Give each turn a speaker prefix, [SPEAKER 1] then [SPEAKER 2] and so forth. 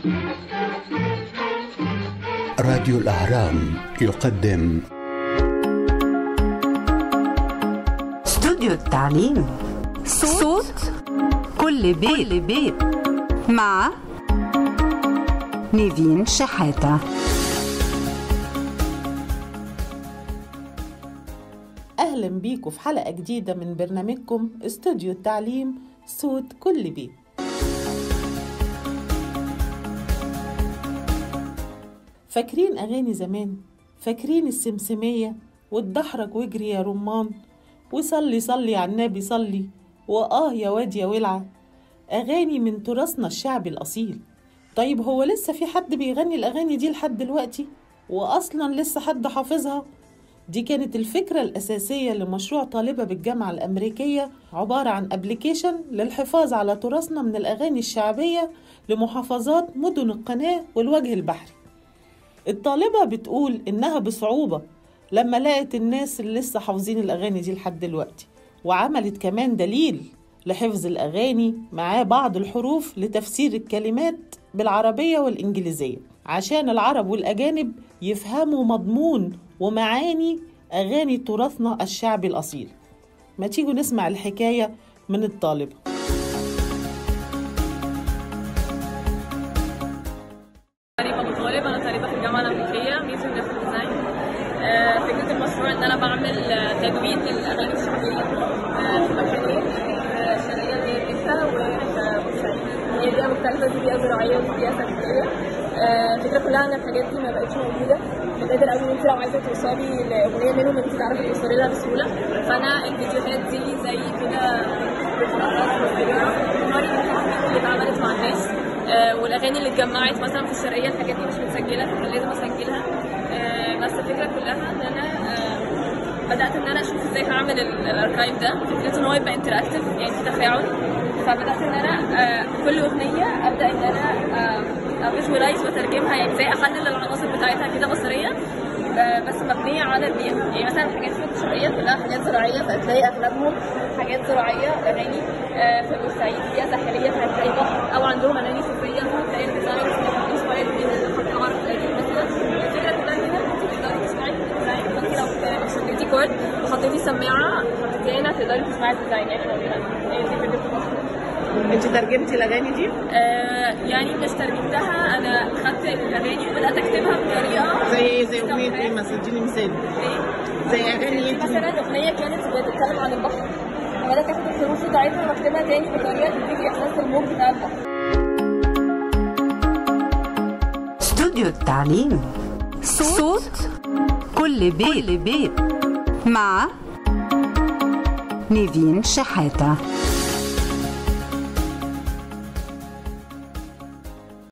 [SPEAKER 1] راديو الأهرام يقدم
[SPEAKER 2] استوديو التعليم صوت كل بيت, كل بيت مع نيفين شحاته
[SPEAKER 3] أهلا بيكم في حلقة جديدة من برنامجكم استوديو التعليم صوت كل بيت فاكرين أغاني زمان فاكرين السمسمية واتدحرج واجري يا رمان وصلي صلي على النبي صلي وآه يا واد يا ولعة أغاني من تراثنا الشعبي الأصيل طيب هو لسه في حد بيغني الأغاني دي لحد دلوقتي وأصلا لسه حد حافظها دي كانت الفكرة الأساسية لمشروع طالبة بالجامعة الأمريكية عبارة عن أبليكيشن للحفاظ على تراثنا من الأغاني الشعبية لمحافظات مدن القناة والوجه البحري الطالبة بتقول إنها بصعوبة لما لقت الناس اللي لسه حافظين الأغاني دي لحد دلوقتي وعملت كمان دليل لحفظ الأغاني معاه بعض الحروف لتفسير الكلمات بالعربية والإنجليزية عشان العرب والأجانب يفهموا مضمون ومعاني أغاني تراثنا الشعبي الأصيل ما تيجوا نسمع الحكاية من الطالبة
[SPEAKER 4] طالبة طالب أنا طالبة في الجامعة الأمريكية ميجر جرافيك ديزاين آه، فكرة المشروع إن أنا بعمل آه، تدوين للأغاني الشعبية آه، في مكانين آه، الشرقية اللي هي الإنسا وبورسعيد هي بيئة مختلفة دي بيئة زراعية ودي بيئة سكنية آه، الفكرة كلها إن الحاجات دي ما بقتش موجودة من قادر قوي إن أنت لو عايزة توصلي لأغنية منهم أنت تعرفي توصلي لها بسهولة فأنا الفيديوهات دي زي كده اللي اتعملت مع الناس آه، والاغاني اللي اتجمعت مثلا في الشرقيه الحاجات دي مش متسجله فكان لازم اسجلها آه، بس الفكره كلها ان انا آه، بدات ان انا اشوف ازاي هعمل ال- الاركايف ده فكرته ان هو يبقى انتراكتيف يعني في تفاعل فبدات ان انا آه، كل اغنيه ابدا ان انا افيجوالايز واترجمها يعني ازاي احلل العناصر بتاعتها كده بصريه آه، بس مبنيه على البيئه يعني مثلا الحاجات في الشرقيه كلها حاجات زراعيه فهتلاقي اغلبهم حاجات زراعيه اغاني آه، في بورسعيد بيئه ساحليه فهتلاقي بحر او عندهم اغاني صوفيه فهتلاقي الديزاين انسبايرد من الخط العربي القديم مثلا الفكره كلها هنا إن انت تقدري تسمعي الديزاين فانت لو شديتي كورد وحطيتي سماعه حطيتي هنا تقدري تسمعي الديزاين يعني لو هي دي فكره المشروع
[SPEAKER 3] انت ترجمتي الأغاني دي؟
[SPEAKER 4] آه، يعني مش ترجمتها انا خدت الاغاني وبدات اكتبها بطريقه
[SPEAKER 3] زي زي أغنية إيه مثلا اديني مثال زي أغاني إيه
[SPEAKER 4] مثلا اغنيه كانت بتتكلم عن البحر وبدات اخد الحروف بتاعتها واكتبها تاني بطريقه تديكي احساس الموج بتاع البحر
[SPEAKER 2] استوديو التعليم صوت كل بيت, كل بيت مع نيفين شحاته